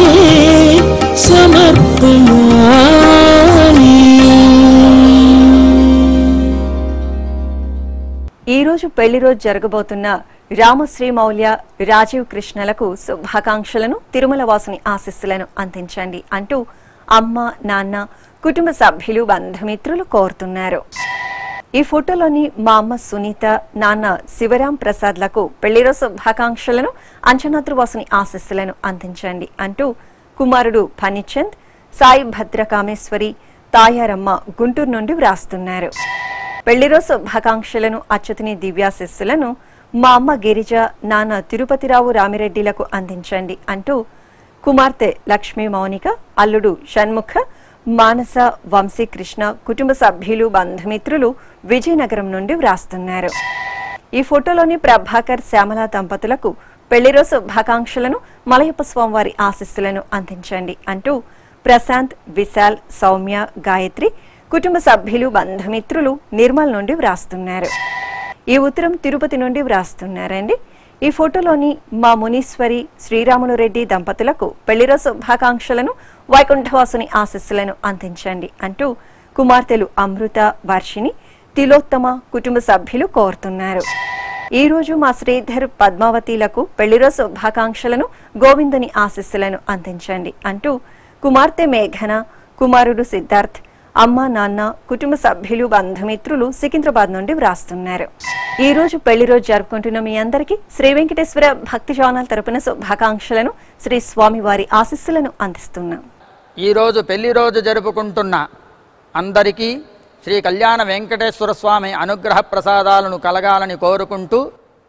సమర్పయామి ఈ రోజు పెళ్లి రోజు జరగబోతున్న రామశ్రీ మౌల్య రాజీవ్ కృష్ణలకు శుభాకాంక్షలను తిరుమల వాసుని ఆశీస్సులను అందించండి అంటూ అమ్మ నాన్న కుటుంబ సభ్యులు బంధుమిత్రులు కోరుతున్నారు ఈ ఫోటోలోని మా అమ్మ సునీత నాన్న శివరాం ప్రసాద్లకు పెళ్లి రోజు శుభాకాంక్షలను అంచనాద్రు వాసుని ఆశీస్సులను అందించండి అంటూ కుమారుడు ఫణిచంద్ సాయి భద్ర కామేశ్వరి తాయారమ్మ గుంటూరు నుండి వ్రాస్తున్నారు పెళ్లిరోజు శుభాకాంక్షలను అచ్యుతిని దివ్యాశిస్సులను మా అమ్మ గిరిజ నాన్న తిరుపతిరావు రామిరెడ్డిలకు అందించండి అంటూ కుమార్తె లక్ష్మీ మౌనిక అల్లుడు షణ్ముఖ మానస వంశీకృష్ణ కుటుంబ సభ్యులు బంధుమిత్రులు విజయనగరం నుండి వ్రాస్తున్నారు ఈ ఫోటోలోని ప్రభాకర్ శ్యామల దంపతులకు పెళ్లిరోజు శుభాకాంక్షలను మలయప్ప స్వామివారి ఆశీస్సులను అందించండి అంటూ ప్రశాంత్ విశాల్ సౌమ్య గాయత్రి కుటుంబ సభ్యులు బంధుమిత్రులు నిర్మల్ నుండి వ్రాస్తున్నారు ఈ ఉత్తరం తిరుపతి నుండి వ్రాస్తున్నారండి ఈ ఫోటోలోని మా మునీశ్వరి శ్రీరాములు రెడ్డి దంపతులకు పెళ్లిరోజు శుభాకాంక్షలను వైకుంఠవాసుని ఆశీస్సులను అందించండి అంటూ కుమార్తెలు అమృత వర్షిని తిలోత్తమ కుటుంబ సభ్యులు కోరుతున్నారు ఈ రోజు మా శ్రీధర్ పద్మావతిలకు పెళ్లిరోజు శుభాకాంక్షలను గోవిందుని ఆశీస్సులను అందించండి అంటూ కుమార్తె మేఘన కుమారుడు సిద్ధార్థ్ అమ్మ నాన్న కుటుంబ సభ్యులు బంధుమిత్రులు సికింద్రాబాద్ నుండి వ్రాస్తున్నారు ఈ రోజు పెళ్లి రోజు జరుపుకుంటున్న మీ అందరికీ శ్రీ వెంకటేశ్వర భక్తి ఛానల్ తరపున శుభాకాంక్షలను శ్రీ స్వామివారి ఆశీస్సులను అందిస్తున్నాం ఈరోజు పెళ్లి రోజు జరుపుకుంటున్న అందరికీ శ్రీ కళ్యాణ వెంకటేశ్వర స్వామి అనుగ్రహ ప్రసాదాలను కలగాలని కోరుకుంటూ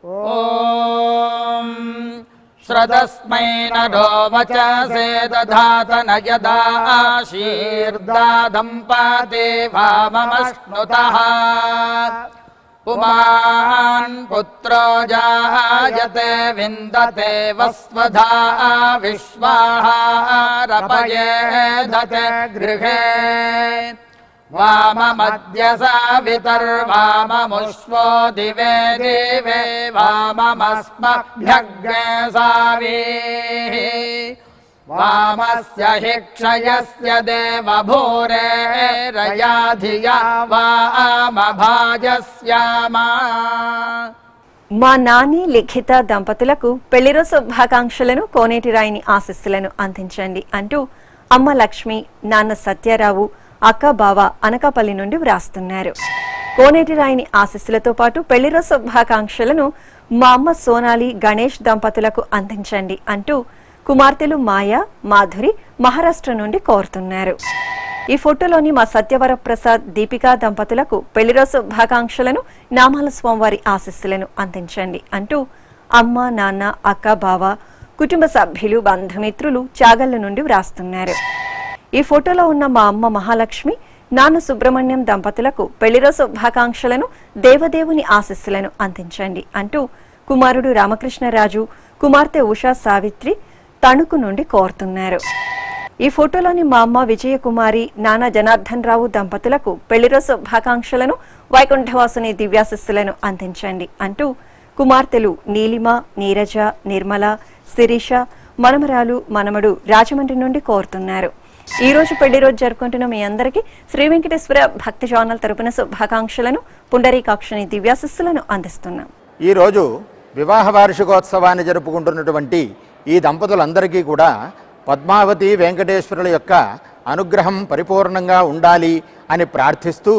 ఓం శ్రదస్మై నరో వచసే దధాత నయదా ఆశీర్దాదంపతే వామమశ్నుతః పుమాన్ పుత్రో జాయతే విందతే వస్వధా విశ్వాహారపయేధతే గృహే వామమద్య సావితర్వామముష్వో దివే దివే వామమస్మభ్యగ్నే సావీः వామస్య హి క్షయస్య దేవభూరే రయా ధియా వామభాజస్యామా మా నాని లిఖిత దంపతులకు పెళ్లిరో శుభాకాంక్షలను కోనేటి రాయిని ఆశస్సులను అందించండి అంటూ అమ్మ లక్ష్మి నాన్న సత్యారావు అక్క బావ అనకాపల్లి నుండి వ్రాస్తున్నారు కోనేటి రాయిని ఆశస్సులతో పాటు పెళ్లిరో శుభాకాంక్షలను మా అమ్మ సోనాలి గణేష్ దంపతులకు అందించండి అంటూ కుమార్తెలు మాయా మాధురి మహారాష్ట్ర నుండి కోరుతున్నారు ఈ ఫోటోలోని మా సత్యవర ప్రసాద్ దీపికా దంపతులకు పెళ్లిరో శుభాకాంక్షలను నామాల స్వామివారి ఆశస్సులను అందించండి అంటూ అమ్మ నాన్న అక్క బావ కుటుంబ సభ్యులు బంధుమిత్రులు చాగళ్ల నుండి వ్రాస్తున్నారు ఈ ఫోటోలో ఉన్న మా అమ్మ మహాలక్ష్మి నాన్న సుబ్రహ్మణ్యం దంపతులకు పెళ్లిరో శుభాకాంక్షలను దేవదేవుని ఆశస్సులను అందించండి అంటూ కుమారుడు రామకృష్ణరాజు కుమార్తె ఉషా సావిత్రి తణుకు నుండి కోరుతున్నారు ఈ ఫోటోలోని మా అమ్మ విజయకుమారి నాన్న జనార్దన్ రావు దంపతులకు పెళ్లిరో శుభాకాంక్షలను వైకుంఠవాసుని దివ్యాశస్సులను అందించండి అంటూ కుమార్తెలు నీలిమ నీరజ నిర్మల శిరీష మనమరాలు మనమడు రాజమండ్రి నుండి కోరుతున్నారు ఈ రోజు పెళ్లి రోజు జరుపుకుంటున్న మీ అందరికీ శ్రీ వెంకటేశ్వర భక్తి ఛానల్ తరపున శుభాకాంక్షలను పుండరీకాక్షని దివ్యాశస్సులను అందిస్తున్నాం ఈరోజు వివాహ వార్షికోత్సవాన్ని జరుపుకుంటున్నటువంటి ఈ దంపతులందరికీ కూడా పద్మావతి వెంకటేశ్వరుల యొక్క అనుగ్రహం పరిపూర్ణంగా ఉండాలి అని ప్రార్థిస్తూ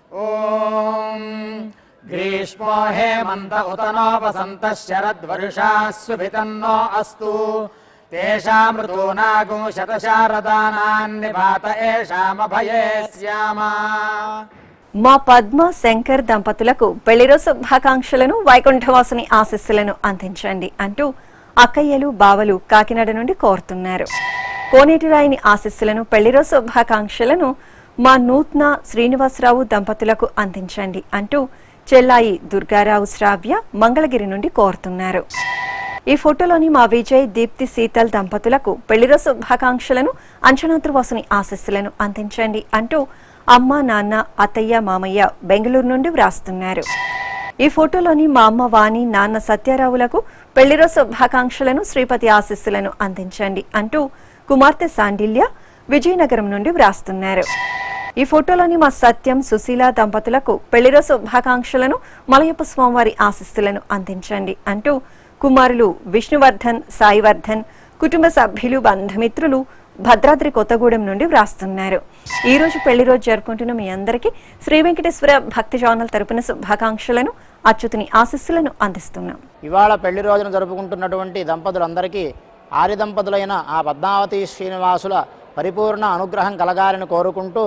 ఓం గ్రీష్మో హేమంత ఉతనో వసంత శరద్వర్షా సుభితన్నో అస్తు తేషామృతూనాగో శతశారదానాన్నిపాత ఏషామభయే శ్యామా మా పద్మ శంకర్ దంపతులకు పెళ్లిరో శుభాకాంక్షలను వైకుంఠవాసుని ఆశస్సులను అందించండి అంటూ అక్కయ్యలు బావలు కాకినాడ నుండి కోరుతున్నారు కోనేటి రాయిని ఆశస్సులను పెళ్లిరో శుభాకాంక్షలను మా నూత్న శ్రీనివాసరావు దంపతులకు అందించండి అంటూ చెల్లాయి దుర్గారావు శ్రావ్య మంగళగిరి నుండి కోరుతున్నారు ఈ ఫోటోలోని మా విజయ్ దీప్తి శీతల్ దంపతులకు పెళ్లిరో శుభాకాంక్షలను అంచనాద్రువాసుని ఆశస్సులను అందించండి అంటూ అమ్మ నాన్న అత్తయ్య మామయ్య బెంగళూరు నుండి వ్రాస్తున్నారు ఈ ఫోటోలోని మా అమ్మ వాణి నాన్న సత్యారావులకు పెళ్లిరో శుభాకాంక్షలను శ్రీపతి ఆశస్సులను అందించండి అంటూ కుమార్తె సాండిల్య విజయనగరం నుండి వ్రాస్తున్నారు ఈ ఫోటోలోని మా సత్యం సుశీల దంపతులకు పెళ్లిరో శుభాకాంక్షలను మలయప్ప స్వామివారి ఆశస్సులను అందించండి అంటూ కుమారులు విష్ణువర్ధన్ సాయివర్ధన్ కుటుంబ సభ్యులు బంధుమిత్రులు భద్రాద్రి కొత్తగూడెం నుండి వ్రాస్తున్నారు ఈ రోజు పెళ్లి రోజు జరుపుకుంటున్న మీ అందరికీ శ్రీ వెంకటేశ్వర భక్తి ఛానల్ తరపున శుభాకాంక్షలను అచ్యుతుని ఆశస్సులను అందిస్తున్నాం ఇవాళ పెళ్లి రోజున జరుపుకుంటున్నటువంటి దంపతులందరికీ ఆర్య దంపతులైన ఆ పద్మావతి శ్రీనివాసుల పరిపూర్ణ అనుగ్రహం కలగాలని కోరుకుంటూ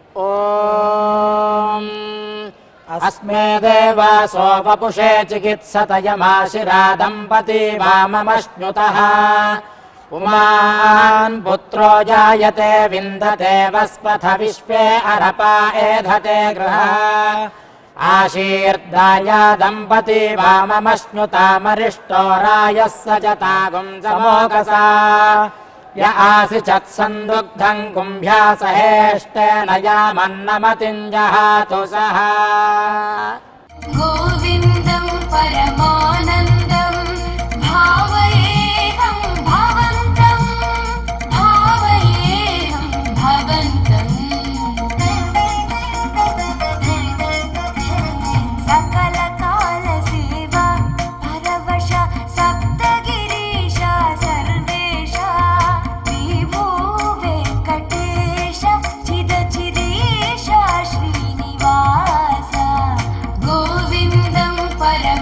ఓం అస్మే దేవాసోపపుషే చికిత్సతయమాశిరా దంపతి వామమశ్నుత పుమాన్ పుత్రో జాయతే విందతే వస్పథ విశ్వే అరపా ఏధతే గృహ ఆశీర్దాయ దంపతి వామమశ్నుతామరిష్టో రాయः సజతాగుం సమోకసా య ఆసి చత్సందుగ్ధం కుంభ్యా సహేష్టేన యామన్నమతింజహాతు సహా गोविन्दं परमानन्दं भावयेऽहं भवन्तं भावयेऽहं भवन्तम् सकलकालसेवा परवश सप्तगिरीश सर्वेश विभो वेङ्कटेश चिदचिदेश श्रीनिवास गोविन्दं परम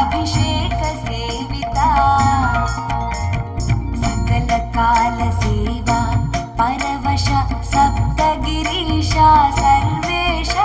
अभिषेक सेविता सकल काल सेवा परवश सप्तगिरीशा सर्वेशा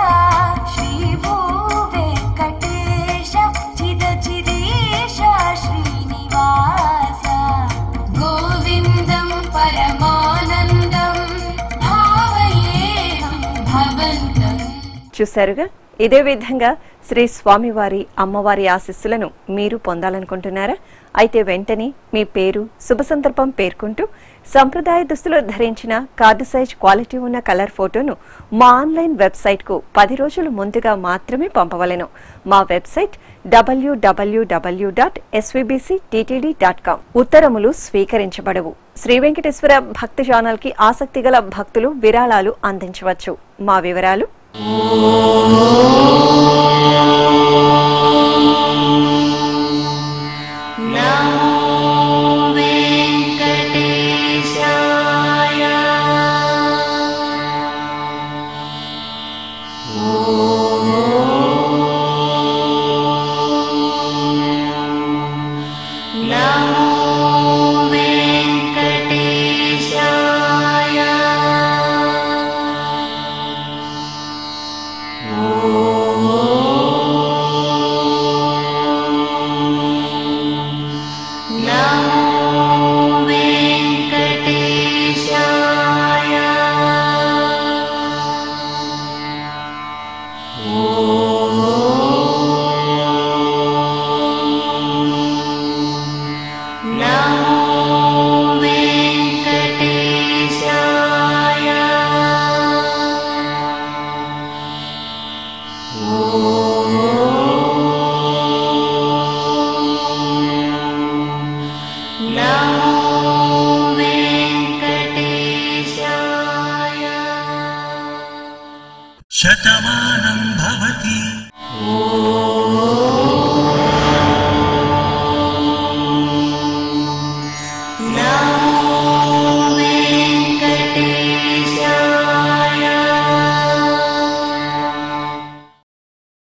श्रीभूवेङ्कटेश चिदचिदेशा श्रीनिवास गोविन्दं परमानन्दं भावयेऽहं भवन्तम् చూశారుగా ఇదే విధంగా శ్రీ స్వామివారి అమ్మవారి ఆశీస్సులను మీరు పొందాలనుకుంటున్నారా అయితే వెంటనే మీ పేరు శుభ సందర్భం పేర్కొంటూ సంప్రదాయ దుస్తులు ధరించిన కార్డు సైజ్ క్వాలిటీ ఉన్న కలర్ ఫోటోను మా ఆన్లైన్ వెబ్సైట్ కు పది రోజులు ముందుగా మాత్రమే పంపవలెను మా website W W W dot SVBC dot com ఉత్తరములు స్వీకరించబడవు శ్రీ వెంకటేశ్వర భక్తి ఛానల్ కి ఆసక్తి గల భక్తులు విరాళాలు అందించవచ్చు మా వివరాలు ఓం